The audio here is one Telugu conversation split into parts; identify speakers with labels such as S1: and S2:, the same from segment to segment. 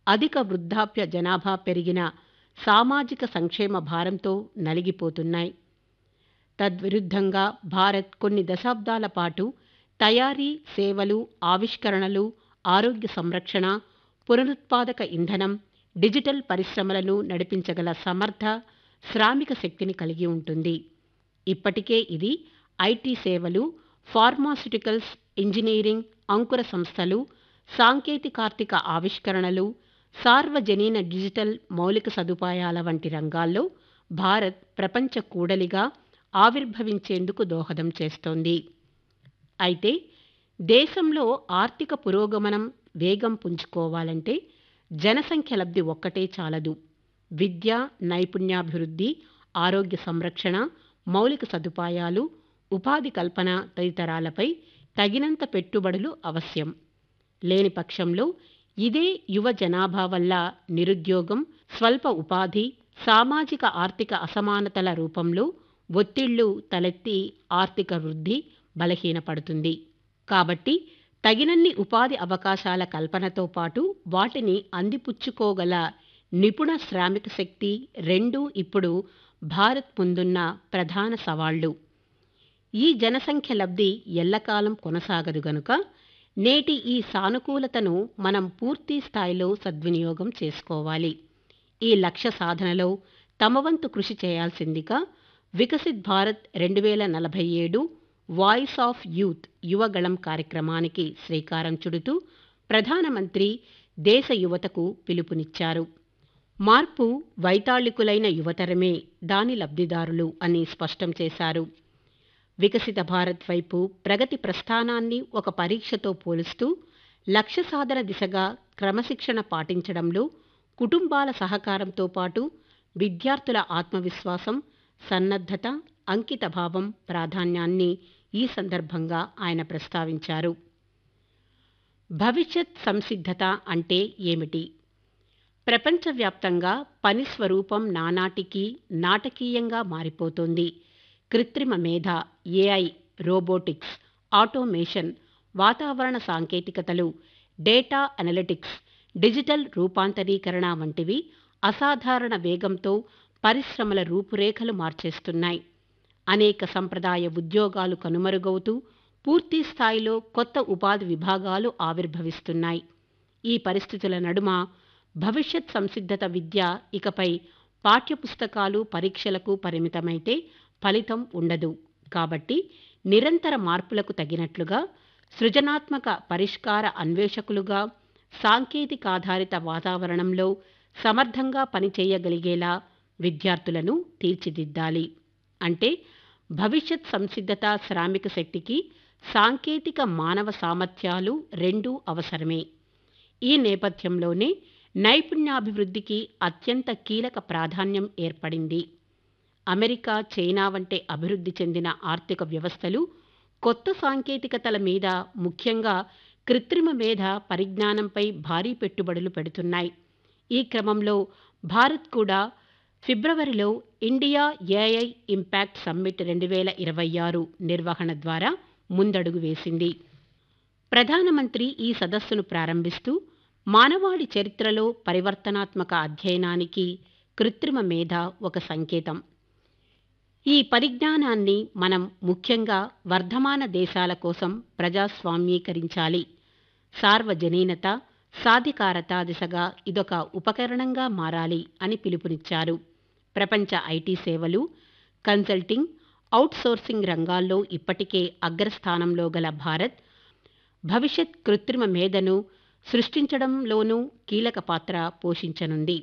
S1: అధిక వృద్ధాప్య జనాభా పెరిగిన సామాజిక సంక్షేమ భారంతో నలిగిపోతున్నాయి తద్విరుద్ధంగా భారత్ కొన్ని దశాబ్దాల పాటు తయారీ సేవలు ఆవిష్కరణలు ఆరోగ్య సంరక్షణ పునరుత్పాదక ఇంధనం డిజిటల్ పరిశ్రమలను నడిపించగల సమర్థ శ్రామిక శక్తిని కలిగి ఉంటుంది ఇప్పటికే ఇది ఐటీ సేవలు ఫార్మాస్యూటికల్స్ ఇంజనీరింగ్ అంకుర సంస్థలు సాంకేతికార్థిక ఆవిష్కరణలు సార్వజనీన డిజిటల్ మౌలిక సదుపాయాల వంటి రంగాల్లో భారత్ ప్రపంచ కూడలిగా ఆవిర్భవించేందుకు దోహదం చేస్తోంది అయితే దేశంలో ఆర్థిక పురోగమనం వేగం పుంజుకోవాలంటే జనసంఖ్య లబ్ధి ఒక్కటే చాలదు విద్య నైపుణ్యాభివృద్ధి ఆరోగ్య సంరక్షణ మౌలిక సదుపాయాలు ఉపాధి కల్పన తదితరాలపై తగినంత పెట్టుబడులు అవశ్యం లేని పక్షంలో ఇదే యువ జనాభా వల్ల నిరుద్యోగం స్వల్ప ఉపాధి సామాజిక ఆర్థిక అసమానతల రూపంలో ఒత్తిళ్లు తలెత్తి ఆర్థిక వృద్ధి బలహీనపడుతుంది కాబట్టి తగినన్ని ఉపాధి అవకాశాల కల్పనతో పాటు వాటిని అందిపుచ్చుకోగల నిపుణ శ్రామిక శక్తి రెండూ ఇప్పుడు భారత్ ముందున్న ప్రధాన సవాళ్లు ఈ జనసంఖ్య లబ్ధి ఎల్లకాలం కొనసాగదు గనుక నేటి ఈ సానుకూలతను మనం పూర్తి స్థాయిలో సద్వినియోగం చేసుకోవాలి ఈ లక్ష్య సాధనలో తమ వంతు కృషి చేయాల్సిందిగా వికసిత్ భారత్ రెండు వేల నలభై ఏడు వాయిస్ ఆఫ్ యూత్ యువగళం కార్యక్రమానికి శ్రీకారం చుడుతూ ప్రధానమంత్రి దేశ యువతకు పిలుపునిచ్చారు మార్పు వైతాళికులైన యువతరమే దాని లబ్ధిదారులు అని స్పష్టం చేశారు వికసిత భారత్ వైపు ప్రగతి ప్రస్థానాన్ని ఒక పరీక్షతో పోలుస్తూ లక్ష్య సాధన దిశగా క్రమశిక్షణ పాటించడంలో కుటుంబాల సహకారంతో పాటు విద్యార్థుల ఆత్మవిశ్వాసం సన్నద్ధత అంకితభావం ప్రాధాన్యాన్ని ఈ సందర్భంగా ఆయన ప్రస్తావించారు భవిష్యత్ సంసిద్ధత అంటే ఏమిటి ప్రపంచవ్యాప్తంగా పని స్వరూపం నానాటికి నాటకీయంగా మారిపోతోంది కృత్రిమ మేధ ఏఐ రోబోటిక్స్ ఆటోమేషన్ వాతావరణ సాంకేతికతలు డేటా అనలిటిక్స్ డిజిటల్ రూపాంతరీకరణ వంటివి అసాధారణ వేగంతో పరిశ్రమల రూపురేఖలు మార్చేస్తున్నాయి అనేక సంప్రదాయ ఉద్యోగాలు కనుమరుగవుతూ పూర్తి స్థాయిలో కొత్త ఉపాధి విభాగాలు ఆవిర్భవిస్తున్నాయి ఈ పరిస్థితుల నడుమ భవిష్యత్ సంసిద్ధత విద్య ఇకపై పాఠ్యపుస్తకాలు పరీక్షలకు పరిమితమైతే ఫలితం ఉండదు కాబట్టి నిరంతర మార్పులకు తగినట్లుగా సృజనాత్మక పరిష్కార అన్వేషకులుగా సాంకేతికాధారిత వాతావరణంలో సమర్థంగా పనిచేయగలిగేలా విద్యార్థులను తీర్చిదిద్దాలి అంటే భవిష్యత్ సంసిద్ధత శ్రామిక శక్తికి సాంకేతిక మానవ సామర్థ్యాలు రెండూ అవసరమే ఈ నేపథ్యంలోనే నైపుణ్యాభివృద్ధికి అత్యంత కీలక ప్రాధాన్యం ఏర్పడింది అమెరికా చైనా వంటి అభివృద్ధి చెందిన ఆర్థిక వ్యవస్థలు కొత్త సాంకేతికతల మీద ముఖ్యంగా కృత్రిమ మేధ పరిజ్ఞానంపై భారీ పెట్టుబడులు పెడుతున్నాయి ఈ క్రమంలో భారత్ కూడా ఫిబ్రవరిలో ఇండియా ఏఐ ఇంపాక్ట్ సమ్మిట్ రెండు వేల ఇరవై ఆరు నిర్వహణ ద్వారా ముందడుగు వేసింది ప్రధానమంత్రి ఈ సదస్సును ప్రారంభిస్తూ మానవాళి చరిత్రలో పరివర్తనాత్మక అధ్యయనానికి కృత్రిమ మేధ ఒక సంకేతం ఈ పరిజ్ఞానాన్ని మనం ముఖ్యంగా వర్ధమాన దేశాల కోసం ప్రజాస్వామ్యీకరించాలి సార్వజనీనత సాధికారత దిశగా ఇదొక ఉపకరణంగా మారాలి అని పిలుపునిచ్చారు ప్రపంచ ఐటీ సేవలు కన్సల్టింగ్ అవుట్సోర్సింగ్ రంగాల్లో ఇప్పటికే అగ్రస్థానంలో గల భారత్ భవిష్యత్ కృత్రిమ మేధను సృష్టించడంలోనూ కీలక పాత్ర పోషించనుంది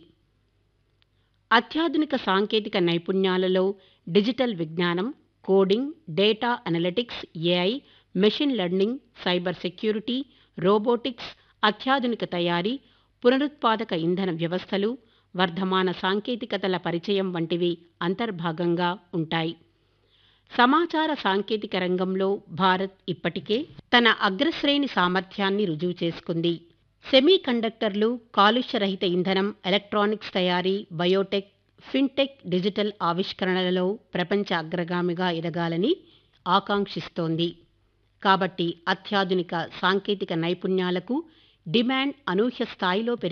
S1: అత్యాధునిక సాంకేతిక నైపుణ్యాలలో డిజిటల్ విజ్ఞానం coding data analytics AI machine learning cyber security robotics అత్యాధునిక తయారీ పునరుత్పాదక ఇంధన వ్యవస్థలు వర్ధమాన సాంకేతికతల పరిచయం వంటివి అంతర్భాగంగా ఉంటాయి సమాచార సాంకేతిక రంగంలో భారత్ ఇప్పటికే తన అగ్రశ్రేణి సామర్థ్యాన్ని రుజువు చేసుకుంది సెమీ కండక్టర్లు కాలుష్యరహిత ఇంధనం ఎలక్ట్రానిక్స్ తయారీ బయోటెక్ ఫిన్టెక్ డిజిటల్ ఆవిష్కరణలలో ప్రపంచ అగ్రగామిగా ఎదగాలని ఆకాంక్షిస్తోంది కాబట్టి అత్యాధునిక సాంకేతిక నైపుణ్యాలకు డిమాండ్ అనూహ్య స్థాయిలో పెరిగి